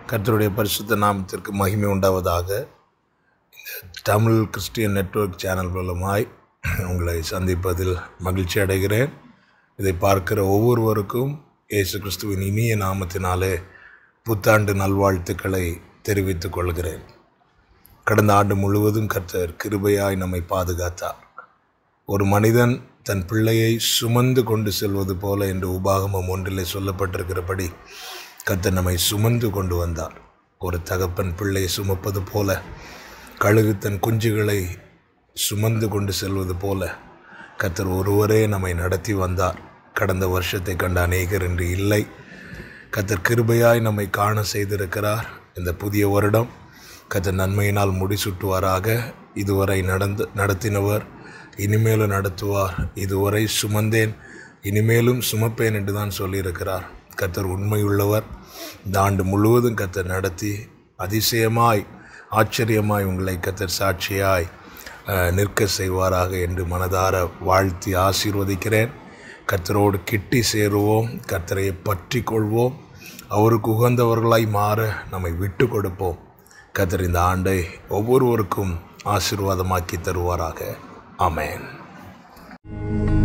கர்த்தருடைய பரிசுத்த நாமத்திற்கு மகிமை உண்டாவதாக இந்த தமிழ் கிறிஸ்டியன் நெட்வொர்க் சேனல் மூலமாய் உங்களை சந்திப்பதில் மகிழ்ச்சி அடைகிறேன் இதை பார்க்கிற ஒவ்வொருவருக்கும் இயேசு கிறிஸ்துவின் இனிய நாமத்தினாலே புத்தாண்டு நல்வாழ்த்துக்களை தெரிவித்துக் கொள்கிறேன் கடந்த ஆண்டு முழுவதும் கர்த்தர் கிருபையாய் நம்மை பாதுகாத்தார் ஒரு மனிதன் தன் பிள்ளையை சுமந்து கொண்டு செல்வது போல என்று உபாகமம் ஒன்றிலே சொல்லப்பட்டிருக்கிறபடி கர்த்தர் நம்மை சுமந்து கொண்டு வந்தார் ஒரு தகப்பன் பிள்ளையை சுமப்பது போல கழுகு தன் குஞ்சுகளை சுமந்து கொண்டு செல்வது போல கர்த்தர் ஒருவரே நம்மை நடத்தி வந்தார் கடந்த வருஷத்தை கண்ட அநேகர் என்று இல்லை கர்த்தர் கிருபையாய் நம்மை காண செய்திருக்கிறார் இந்த புதிய வருடம் கர்த்தர் நன்மையினால் முடிசூட்டுவாராக இதுவரை நடந்து நடத்தினவர் இனிமேலும் நடத்துவார் இதுவரை சுமந்தேன் இனிமேலும் சுமப்பேன் என்று தான் சொல்லியிருக்கிறார் கர்த்தர் உண்மையுள்ளவர் இந்த ஆண்டு முழுவதும் கர்த்தர் நடத்தி அதிசயமாய் ஆச்சரியமாய் உங்களை கர்த்தர் சாட்சியாய் அஹ், நிற்க செய்வாராக என்று மனதார வாழ்த்தி ஆசீர்வதிக்கிறேன் கர்த்தரோடு கிட்டி சேருவோம் கர்த்தரை பற்றி கொள்வோம் அவருக்கு உகந்தவர்களாய் மாற நம்மை விட்டு கொடுப்போம் கர்த்தர் இந்த ஆண்டை ஒவ்வொருவருக்கும் ஆசீர்வாதமாக்கி தருவாராக ஆமென்